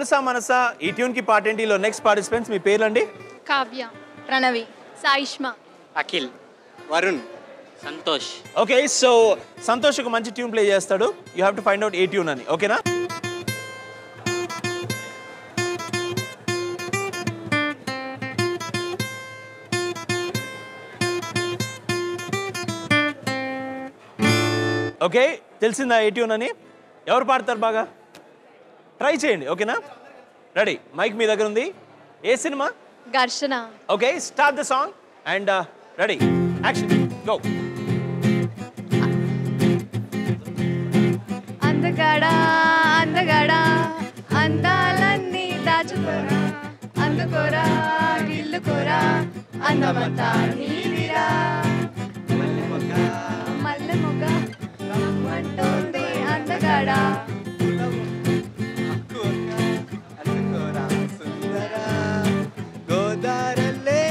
తెలుసా మనసా ఈ ట్యూన్ కి పాటేంటిలో నెక్స్ట్ పార్టిసిపెంట్స్ మీ పేర్లండి కావ్య ప్రణవి సాయిష్మ అఖిల్ వరుణ్ సంతోష్ ఓకే సో సంతోష్ ఒక మంచి ట్యూన్ ప్లే చేస్తాడు you have to find out ఏ ట్యూన్ అని ఓకేనా ఓకే తెలిసిందా ఏ ట్యూన్ అని ఎవరు పాడతారు బాగా ట్రై చేయండి ఓకేనా రెడీ మైక్ మీ దగ్గర ఉంది ఏ cinema Gharshana okay start the song and ready action go అందగాడా అందగాడా అందాలన్నీ దాచుకోరా అందుకోరా గిల్లుకోరా అందమంతా నీదిరా మల్లె మొగ్గ అంటుంది అందగాడా గోదారల్లే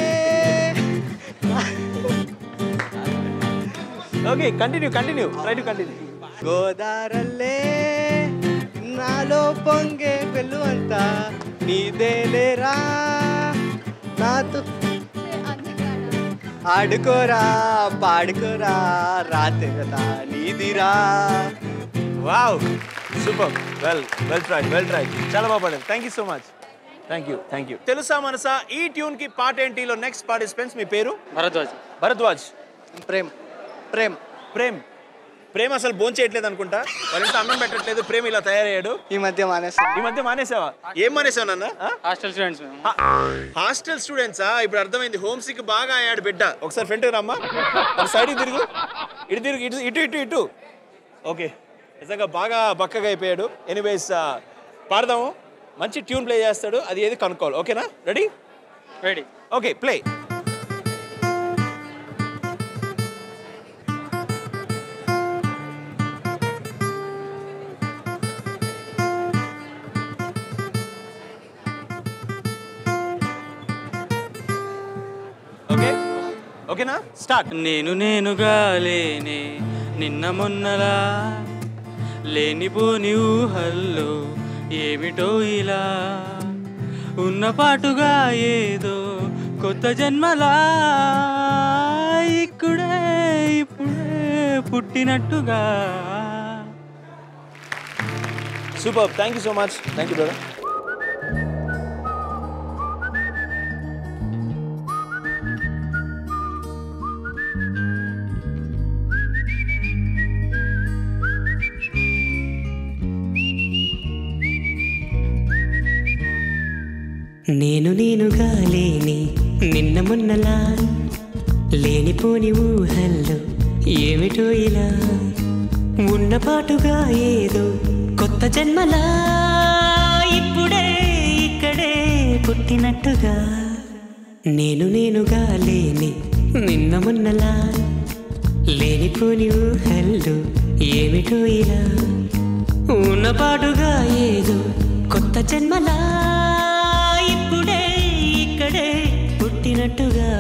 okay continue continue try to continue గోదారల్లే నాలో పొంగే పెళ్ళు అంతా నీదేలేరా నాతో ఆడుకోరా పాడుకోరా రాత్రిగతా నీదిరా wow super well well try well try చాలా బాగా పాడారు thank you so much thank you thank you తెలుసా మనసా ఈ ట్యూన్ కి పాట ఏంటిలో నెక్స్ట్ పార్టిసిపెంట్స్ మీ పేరు భరద్వాజ్ భరద్వాజ్ ప్రేమ్ ప్రేమ్ ప్రేమ్ ప్రేమ్ అసలు భోంచేయట్లేదు చేయట్లేదు అనుకుంటా వాళ్ళ ఇంట్లో అన్నం పెట్టట్లేదు ప్రేమ్ ఇలా తయారయ్యాడు ఈ మధ్య మానేస్తాం ఈ మధ్య మానేసావా ఏం మానేసావు నాన్న హాస్టల్ స్టూడెంట్స్ మేము హాస్టల్ స్టూడెంట్సా ఇప్పుడు అర్థమైంది హోమ్ సిక్ బాగా అయ్యాడు బిడ్డ ఒకసారి ఫ్రంట్ రమ్మా సైడ్ తిరుగు ఇటు తిరుగు ఇటు ఇటు ఇటు ఇటు ఓకే నిజంగా బాగా బక్కగా అయిపోయాడు ఎనీవేస్ పాడదాము మంచి ట్యూన్ ప్లే చేస్తాడు అది ఏది కనుక్కోవాలి ఓకేనా ready ready okay play okay ఓకేనా స్టార్ట్ నేను నేనుగా లేనే నిన్న మొన్నలా లేనిపోని ఊహల్లో ఏమిటో ఇలా ఉన్న పాటుగా ఏదో కొత్త జన్మలా ఇక్కడే ఇప్పుడే పుట్టినట్టుగా super thank you so much thank you brother నేను నేనుగా లేని నిన్న మొన్నలా లేనిపోని ఊహల్లో ఏమిటో ఇలా ఉన్నపాటుగా ఏదో కొత్త జన్మలా ఇప్పుడే ఇక్కడే పుట్టినట్టుగా నేను నేనుగా లేని నిన్న మొన్నలా లేనిపోని ఊహల్లో ఏమిటో ఇలా ఉన్నపాటుగా ఏదో కొత్త జన్మలా ఇప్పుడే ఇక్కడే పుట్టినట్టుగా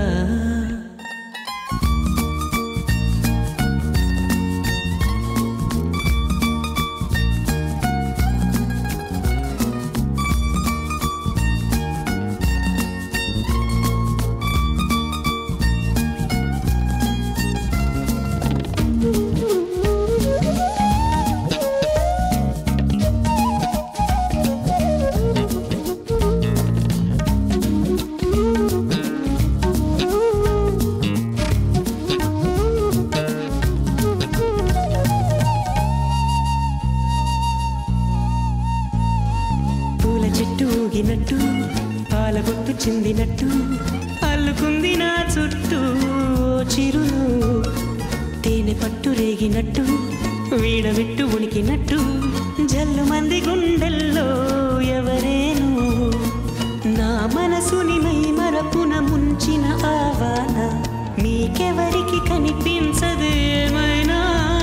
పూల చెట్టు ఊగినట్టు పాల బొట్టు చిందినట్టు అల్లుకుంది నా చుట్టూ ఓ చిరును తేనె పట్టు రేగినట్టు వీడవిట్టు ఉనికినట్టు జల్లు మంది గుండెల్లో ఎవరేను నా మనసుని మై మరపున ముంచిన ఆవాన మీకెవరికి కనిపించదు ఏమైనా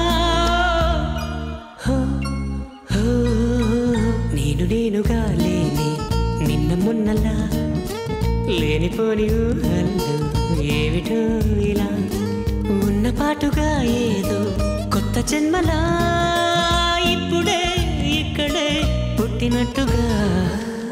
హో, హో, నేను నేనుగా లేని నిన్న మొన్నలా లేనిపోని ఊహల్లో ఏమిటో ఇలా ఉన్న పాటుగా ఏదో కొత్త జన్మలా ఇప్పుడే ఇక్కడే పుట్టినట్టుగా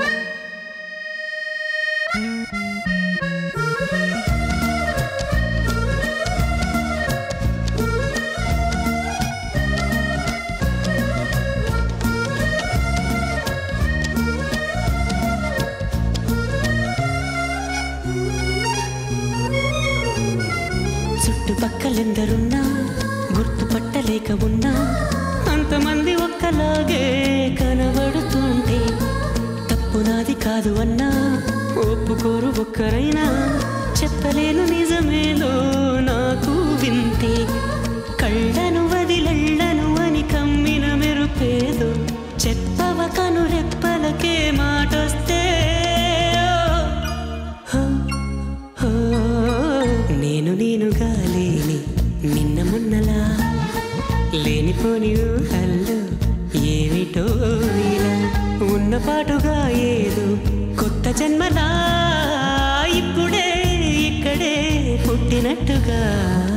గుర్తుపట్టలేక ఉన్నా అంతమంది ఒక్కలాగే కనబడుతుంటే తప్పు నాది కాదు అన్నా ఒప్పుకోరు ఒక్కరైనా చెప్పలేను నిజమేదో నాకు వింతే కళ్ళను వదిలెళ్ళను అని కమ్మిన మెరుపేదో చెప్పవ కను రెప్పలకే మాటొస్తే ఓ, ఓ, నేను నేనుగా లేని నిన్న మొన్నలా లేనిపోని ఊహల్లో ఏమిటో ఇలా ఉన్న పాటుగా ఏదో కొత్త జన్మలా ఇప్పుడే ఇక్కడే పుట్టినట్టుగా